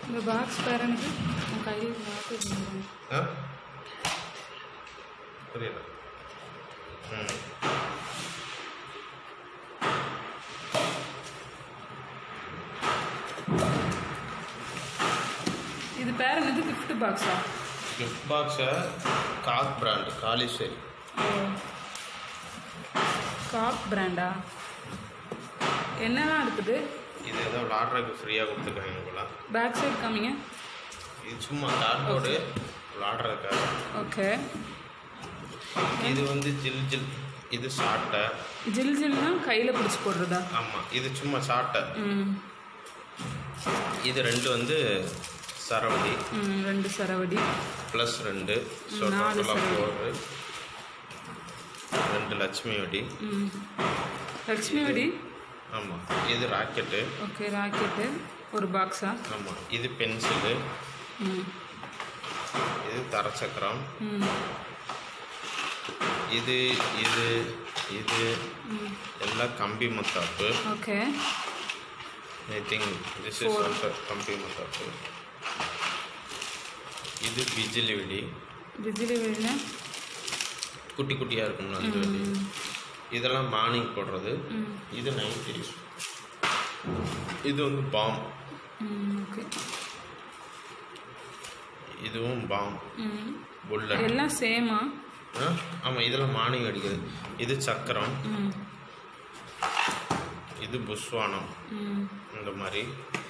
இந்த பாக்ஸ் பேர் எனக்கு நான் கையில் மாற்றி வச்சுருக்கேன் ஆ புரியல ம் இது பேர் என்னது gift பாக்ஸா கிஃப்ட் பாக்ஸை காக் பிராண்டு காளீஸ்வரி காக் பிராண்டா என்னெல்லாம் இருக்குது இது ஏதோ விளாட்றதுக்கு ஃப்ரீயாக கொடுத்துருக்காங்க போல பேக் சைடு காமிங்க இது சும்மா கார்ட்போர்டு விளாட்றதுக்காக ஓகே இது வந்து ஜில் ஜில் இது சாட்டை ஜில் ஜில்னா கையில் பிடிச்சி போடுறதா ஆமாம் இது சும்மா சாட்டை ம் இது ரெண்டு வந்து சரவடி ம் ரெண்டு சரவடி ப்ளஸ் ரெண்டு ஸோ நாலு டோட்டலாக சரவடி. ஃபோரு ரெண்டு லட்சுமி வெடி ம் லக்ஷ்மி வெடி ஆமாம் இது ராக்கெட்டு ஓகே ராக்கெட்டு ஒரு பாக்ஸா ஆமாம் இது பென்சிலு ம் இது தரச்சக்கரம் ம் இது இது இது ம் எல்லாம் கம்பி முத்தாப்பு okay I think this is also கம்பி முத்தாப்பு இது பிஜிலி வெடி பிஜிலி வெடினா குட்டி குட்டியாக இருக்கும்ல அந்த வெடி ம் இதெல்லாம் மார்னிங் போடுறது ம் இது நைட் யூஸ் இது வந்து பாம் ம் ஓகே இதுவும் பாம் ம் புல்லட் எல்லாம் சேமா ஆமாம் இதெல்லாம் மார்னிங் அடிக்குது இது சக்கரம் ம் இது புஸ்வானம் ம் இந்த மாதிரி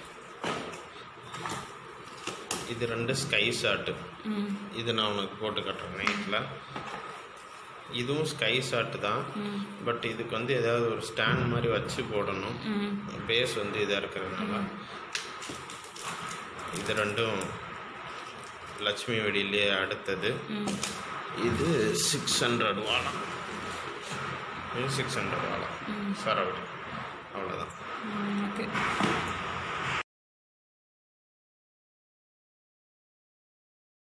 இது ரெண்டு ஸ்கை ஷாட்டு ம் இது நான் உனக்கு போட்டு கட்டுறேன் நைட்டில் இதுவும் ஸ்கை ஷாட்டு தான் ம் பட் இதுக்கு வந்து ஏதாவது ஒரு ஸ்டாண்ட் மாதிரி வச்சு போடணும் ம் பேஸ் வந்து இதாக இருக்கிறதுனால இது ரெண்டும் லட்சுமி வெடியிலே அடுத்தது ம் இது சிக்ஸ் ஹண்ட்ரட் வாழம் இது சிக்ஸ் ஹண்ட்ரட் வாழம் ம். சரவடி அவ்வளோதான் ம் ஓகே